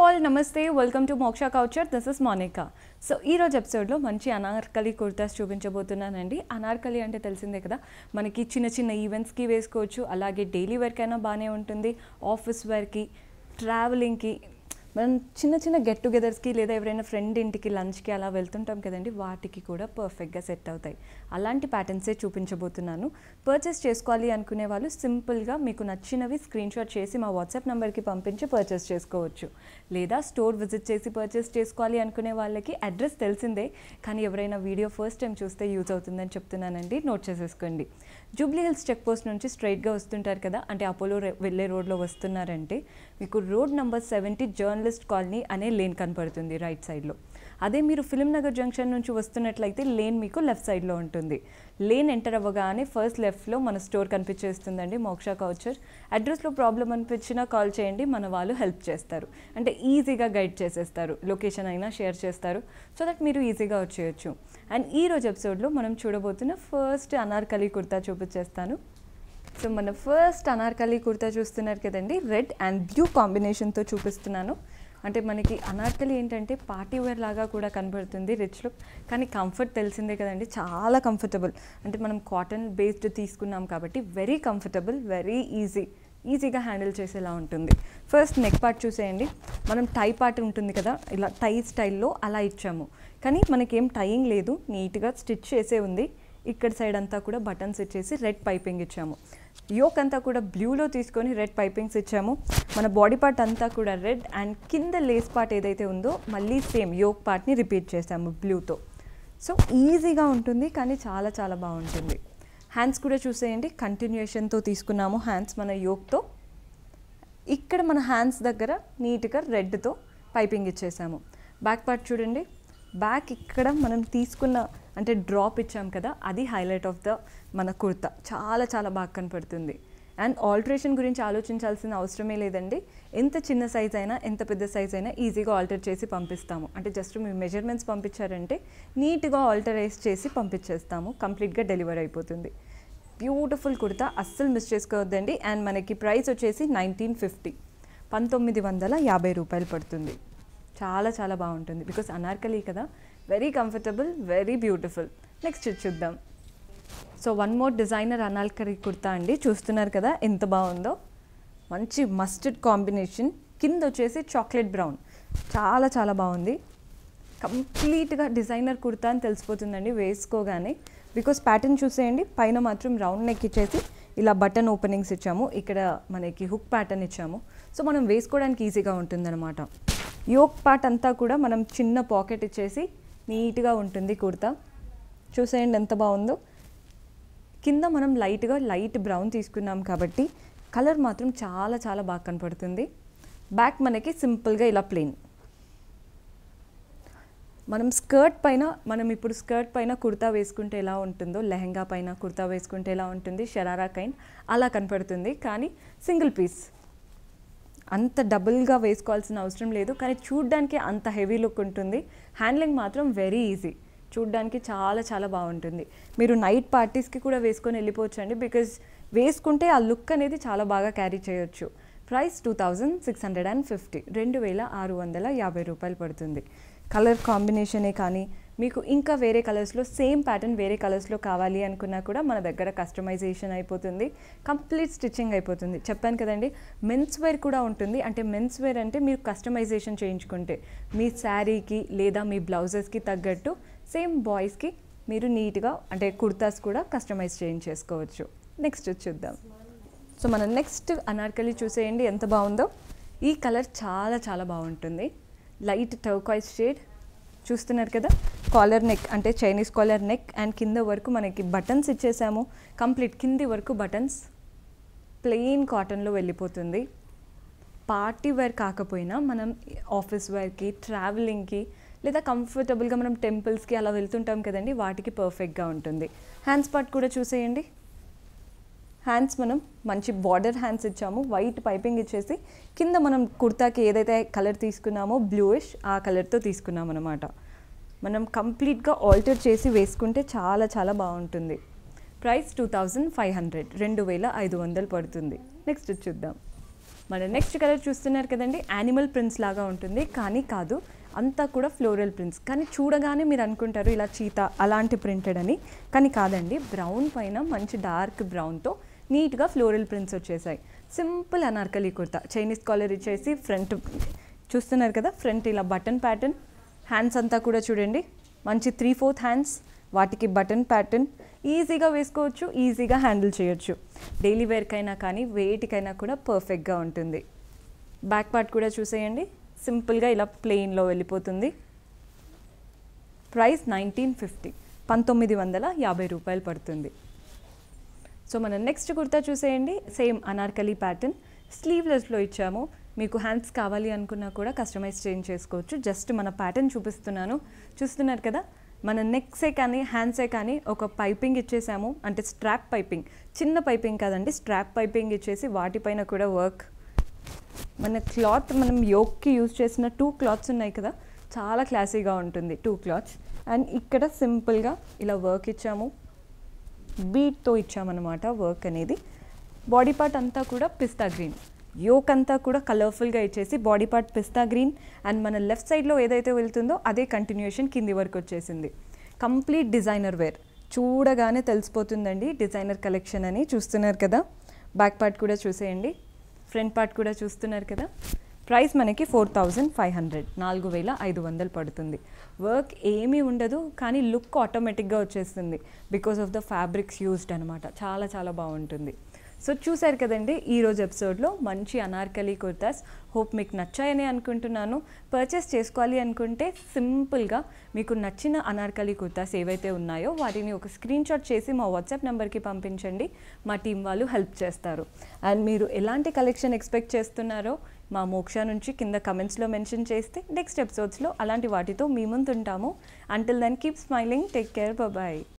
all నమస్తే welcome to Moksha couture this is Monika so ఈ రోజు ఎపిసోడ్లో మంచి అనార్కలి కుర్తాస్ చూపించబోతున్నానండి అనార్కలి అంటే తెలిసిందే కదా మనకి చిన్న చిన్న ఈవెంట్స్కి వేసుకోవచ్చు అలాగే డైలీ వేర్కి అయినా బాగానే ఉంటుంది ఆఫీస్ వేర్కి ట్రావెలింగ్కి మనం చిన్న చిన్న గెట్ టుగెదర్స్కి లేదా ఎవరైనా ఫ్రెండ్ ఇంటికి లంచ్కి అలా వెళ్తుంటాం కదండి వాటికి కూడా పర్ఫెక్ట్గా సెట్ అవుతాయి అలాంటి ప్యాటర్న్సే చూపించబోతున్నాను పర్చేస్ చేసుకోవాలి అనుకునే వాళ్ళు సింపుల్గా మీకు నచ్చినవి స్క్రీన్ షాట్ చేసి మా వాట్సాప్ నెంబర్కి పంపించి పర్చేస్ చేసుకోవచ్చు లేదా స్టోర్ విజిట్ చేసి పర్చేస్ చేసుకోవాలి అనుకునే వాళ్ళకి అడ్రస్ తెలిసిందే కానీ ఎవరైనా వీడియో ఫస్ట్ టైం చూస్తే యూజ్ అవుతుందని చెప్తున్నానండి నోట్ చేసేసుకోండి జూబ్లీ హిల్స్ చెక్ పోస్ట్ నుంచి స్ట్రైట్గా వస్తుంటారు కదా అంటే అపోలో రే- వెళ్ళే రోడ్లో వస్తున్నారంటే మీకు road number seventy journalist colony అనే లేన్ కనపడుతుంది రైట్ సైడ్లో అదే మీరు ఫిలిం నగర్ జంక్షన్ నుంచి వస్తున్నట్లయితే లేన్ మీకు లెఫ్ట్ సైడ్లో ఉంటుంది లేన్ ఎంటర్ అవ్వగానే ఫస్ట్ లెఫ్ట్లో మన స్టోర్ కనిపించేస్తుందండి మోక్ష కౌచర్ అడ్రస్లో ప్రాబ్లం అనిపించినా కాల్ చేయండి మన వాళ్ళు హెల్ప్ చేస్తారు అంటే ఈజీగా గైడ్ చేసేస్తారు లొకేషన్ అయినా షేర్ చేస్తారు సో దట్ మీరు ఈజీగా వచ్చేయచ్చు అండ్ ఈ రోజు ఎపిసోడ్లో మనం చూడబోతున్న ఫస్ట్ అనార్కలి కుర్తా చూపించేస్తాను సో మన ఫస్ట్ అనార్కలి కుర్తా చూస్తున్నారు కదండి రెడ్ అండ్ బ్లూ కాంబినేషన్తో చూపిస్తున్నాను అంటే మనకి అనార్కలి ఏంటంటే పార్టీ వేర్ లాగా కూడా కనబడుతుంది రిచ్ లుక్ కానీ కంఫర్ట్ తెలిసిందే కదండి చాలా కంఫర్టబుల్ అంటే మనం కాటన్ బేస్డ్ తీసుకున్నాం కాబట్టి వెరీ కంఫర్టబుల్ వెరీ ఈజీ ఈజీగా హ్యాండిల్ చేసేలా ఉంటుంది ఫస్ట్ నెక్ పార్ట్ చూసేయండి మనం టై పార్ట్ ఉంటుంది కదా ఇలా టై స్టైల్లో అలా ఇచ్చాము కానీ మనకేం టైయింగ్ లేదు నీట్గా స్టిచ్ చేసే ఉంది ఇక్కడ సైడ్ అంతా కూడా బటన్స్ ఇచ్చేసి రెడ్ పైపింగ్ ఇచ్చాము యోక్ అంతా కూడా బ్లూలో తీసుకొని రెడ్ పైపింగ్స్ ఇచ్చాము మన బాడీ పార్ట్ అంతా కూడా రెడ్ అండ్ కింద లేస్ పార్ట్ ఏదైతే ఉందో మళ్ళీ సేమ్ యోక్ పార్ట్ని రిపీట్ చేసాము బ్లూతో సో ఈజీగా ఉంటుంది కానీ చాలా చాలా బాగుంటుంది హ్యాండ్స్ కూడా చూసేయండి కంటిన్యూషన్తో తీసుకున్నాము హ్యాండ్స్ మన యోక్తో ఇక్కడ మన హ్యాండ్స్ దగ్గర నీట్గా రెడ్తో పైపింగ్ ఇచ్చేసాము బ్యాక్ పార్ట్ చూడండి బ్యాక్ ఇక్కడ మనం తీసుకున్న అంటే డ్రాప్ ఇచ్చాం కదా అది హైలైట్ ఆఫ్ ద మన కుర్తా చాలా చాలా బాగా కనపడుతుంది అండ్ ఆల్టరేషన్ గురించి ఆలోచించాల్సిన అవసరమే లేదండి ఎంత చిన్న సైజ్ అయినా ఎంత పెద్ద సైజ్ అయినా ఈజీగా ఆల్టర్ చేసి పంపిస్తాము అంటే జస్ట్ మీ మెజర్మెంట్స్ పంపించారంటే నీట్గా ఆల్టరైజ్ చేసి పంపించేస్తాము కంప్లీట్గా డెలివర్ అయిపోతుంది బ్యూటిఫుల్ కుర్తా అస్సలు మిస్ చేసుకోవద్దండి అండ్ మనకి ప్రైస్ వచ్చేసి నైన్టీన్ ఫిఫ్టీ పంతొమ్మిది వందల యాభై రూపాయలు పడుతుంది చాలా చాలా బాగుంటుంది బికాస్ అనార్కలి కదా very comfortable very beautiful next చూద్దాం so one more designer anarkali kurta అండి చూస్తున్నారు కదా ఎంత బాగుందో మంచి మస్టర్డ్ కాంబినేషన్ కింద వచ్చేసి చాక్లెట్ బ్రౌన్ చాలా చాలా బాగుంది కంప్లీట్గా డిజైనర్ కుర్తా అని తెలిసిపోతుందండి వేసుకోగానే బికాస్ ప్యాటర్న్ చూసేయండి పైన మాత్రం రౌండ్ నెక్ ఇచ్చేసి ఇలా బటన్ ఓపెనింగ్స్ ఇచ్చాము ఇక్కడ మనకి హుక్ ప్యాటర్న్ ఇచ్చాము సో మనం వేసుకోవడానికి ఈజీగా ఉంటుందన్నమాట యోక్ పార్ట్ అంతా కూడా మనం చిన్న పాకెట్ ఇచ్చేసి నీట్గా ఉంటుంది కుర్తా చూసేయండి ఎంత బాగుందో కింద మనం లైట్గా లైట్ బ్రౌన్ తీసుకున్నాం కాబట్టి కలర్ మాత్రం చాలా చాలా బాగా కనపడుతుంది బ్యాక్ మనకి సింపుల్గా ఇలా ప్లెయిన్ మనం స్కర్ట్ పైన మనం ఇప్పుడు స్కర్ట్ పైన కుర్తా వేసుకుంటే ఎలా ఉంటుందో లెహంగా పైన కుర్తా వేసుకుంటే ఎలా ఉంటుంది షరారా కైండ్ అలా కనపడుతుంది కానీ సింగిల్ పీస్ అంత డబుల్గా వేసుకోవాల్సిన అవసరం లేదు కానీ చూడ్డానికి అంత హెవీ లుక్ ఉంటుంది హ్యాండ్లింగ్ మాత్రం వెరీ ఈజీ చూడ్డానికి చాలా చాలా బాగుంటుంది మీరు నైట్ పార్టీస్కి కూడా వేసుకొని వెళ్ళిపోవచ్చు అండి బికాజ్ వేసుకుంటే ఆ లుక్ అనేది చాలా బాగా క్యారీ చేయొచ్చు price two thousand six hundred and fifty రెండు వేల ఆరు వందల యాభై రూపాయలు పడుతుంది కలర్ కాంబినేషనే కానీ మీకు ఇంకా వేరే కలర్స్లో సేమ్ ప్యాటర్న్ వేరే కలర్స్లో కావాలి అనుకున్నా కూడా మన దగ్గర కస్టమైజేషన్ అయిపోతుంది కంప్లీట్ స్టిచ్చింగ్ అయిపోతుంది చెప్పాను కదండి మెన్స్ వేర్ కూడా ఉంటుంది అంటే మెన్స్ వేర్ అంటే మీరు కస్టమైజేషన్ చేయించుకుంటే మీ శారీకి లేదా మీ బ్లౌజెస్కి తగ్గట్టు సేమ్ బాయ్స్కి మీరు నీట్గా అంటే కుర్తాస్ కూడా కస్టమైజ్ చేయించేసుకోవచ్చు నెక్స్ట్ చూద్దాం సో మనం నెక్స్ట్ అనార్కలి చూసేయండి ఎంత బాగుందో ఈ కలర్ చాలా చాలా బాగుంటుంది లైట్ టర్కాయిస్ షేడ్ చూస్తున్నారు కదా కాలర్ నెక్ అంటే చైనీస్ కాలర్ నెక్ అండ్ కింద వరకు మనకి బటన్స్ ఇచ్చేసాము కంప్లీట్ కింది వరకు బటన్స్ ప్లెయిన్ కాటన్లో వెళ్ళిపోతుంది పార్టీ వేర్ కాకపోయినా మనం ఆఫీస్ వేర్కి ట్రావెలింగ్కి లేదా కంఫర్టబుల్గా మనం టెంపుల్స్కి అలా వెళ్తుంటాం కదండి వాటికి పర్ఫెక్ట్గా ఉంటుంది హ్యాండ్స్ పార్ట్ కూడా చూసేయండి హ్యాండ్స్ మనం మంచి బార్డర్ హ్యాండ్స్ ఇచ్చాము వైట్ పైపింగ్ ఇచ్చేసి కింద మనం కుర్తాకి ఏదైతే కలర్ తీసుకున్నామో బ్లూయిష్ ఆ కలర్తో తీసుకున్నాం అనమాట మనం కంప్లీట్గా ఆల్టర్ చేసి వేసుకుంటే చాలా చాలా బాగుంటుంది price two thousand five hundred రెండు వేల ఐదు వందలు పడుతుంది నెక్స్ట్ చూద్దాం మన నెక్స్ట్ కలర్ చూస్తున్నారు కదండి యానిమల్ ప్రింట్స్ లాగా ఉంటుంది కానీ కాదు అంతా కూడా ఫ్లోరల్ ప్రింట్స్ కానీ చూడగానే మీరు అనుకుంటారు ఇలా చీత అలాంటి ప్రింటెడ్ అని కానీ కాదండి బ్రౌన్ పైన మంచి డార్క్ బ్రౌన్తో నీట్గా ఫ్లోరల్ ప్రింట్స్ వచ్చేసాయి simple anarkali kurta Chinese collar ఇచ్చేసి ఫ్రంట్ చూస్తున్నారు కదా ఫ్రంట్ ఇలా బటన్ ప్యాటర్న్ హ్యాండ్స్ అంతా కూడా చూడండి మంచి త్రీ ఫోర్త్ హ్యాండ్స్ వాటికి బటన్ ప్యాటర్న్ ఈజీగా వేసుకోవచ్చు ఈజీగా హ్యాండిల్ చేయొచ్చు డైలీ వేర్కైనా కానీ వేటికైనా కూడా పర్ఫెక్ట్గా ఉంటుంది బ్యాక్ పార్ట్ కూడా చూసేయండి సింపుల్గా ఇలా ప్లెయిన్లో వెళ్ళిపోతుంది ప్రైస్ నైన్టీన్ ఫిఫ్టీ పంతొమ్మిది వందల యాభై రూపాయలు పడుతుంది సో మనం నెక్స్ట్ కుర్తా చూసేయండి సేమ్ అనార్కలి ప్యాటర్న్ స్లీవ్లెస్లో ఇచ్చాము మీకు హ్యాండ్స్ కావాలి అనుకున్నా కూడా కస్టమైజ్ చేంజ్ చేసుకోవచ్చు జస్ట్ మన ప్యాటర్న్ చూపిస్తున్నాను చూస్తున్నారు కదా మన నెక్సే కానీ హ్యాండ్సే కానీ ఒక పైపింగ్ ఇచ్చేసాము అంటే స్ట్రాప్ పైపింగ్ చిన్న పైపింగ్ కాదండి స్ట్రాప్ పైపింగ్ ఇచ్చేసి వాటిపైన కూడా వర్క్ మన క్లాత్ మనం యోక్కి యూజ్ చేసిన టూ క్లాత్స్ ఉన్నాయి కదా చాలా క్లాసీగా ఉంటుంది టూ క్లాత్స్ అండ్ ఇక్కడ సింపుల్గా ఇలా వర్క్ ఇచ్చాము బీట్తో ఇచ్చామన్నమాట వర్క్ అనేది బాడీ పార్ట్ అంతా కూడా పిస్తా గ్రీన్ యోక్ అంతా కూడా కలర్ఫుల్గా ఇచ్చేసి body part pista green and మన లెఫ్ట్ సైడ్లో ఏదైతే వెళ్తుందో అదే కంటిన్యూషన్ కింది వరకు వచ్చేసింది కంప్లీట్ డిజైనర్ వేర్ చూడగానే తెలిసిపోతుందండి డిజైనర్ కలెక్షన్ అని చూస్తున్నారు కదా బ్యాక్ పార్ట్ కూడా చూసేయండి ఫ్రంట్ పార్ట్ కూడా చూస్తున్నారు కదా ప్రైస్ మనకి ఫోర్ థౌజండ్ ఫైవ్ హండ్రెడ్ నాలుగు వేల ఐదు వందలు పడుతుంది వర్క్ ఏమీ ఉండదు కానీ లుక్ ఆటోమేటిక్గా వచ్చేస్తుంది because of the fabrics used అనమాట చాలా చాలా బాగుంటుంది సో చూశారు కదండి ఈరోజు ఎపిసోడ్లో మంచి అనార్కలి కుర్తాస్ హోప్ మీకు నచ్చాయని అనుకుంటున్నాను పర్చేస్ చేసుకోవాలి అనుకుంటే సింపుల్గా మీకు నచ్చిన అనార్కలి కుర్తాస్ ఏవైతే ఉన్నాయో వాటిని ఒక స్క్రీన్ షాట్ చేసి మా వాట్సాప్ నెంబర్కి పంపించండి మా టీం వాళ్ళు హెల్ప్ చేస్తారు అండ్ మీరు ఎలాంటి కలెక్షన్ ఎక్స్పెక్ట్ చేస్తున్నారో మా మోక్ష నుంచి కింద కమెంట్స్లో మెన్షన్ చేస్తే నెక్స్ట్ ఎపిసోడ్స్లో అలాంటి వాటితో మీ ముందు ఉంటాము until then keep smiling take care bye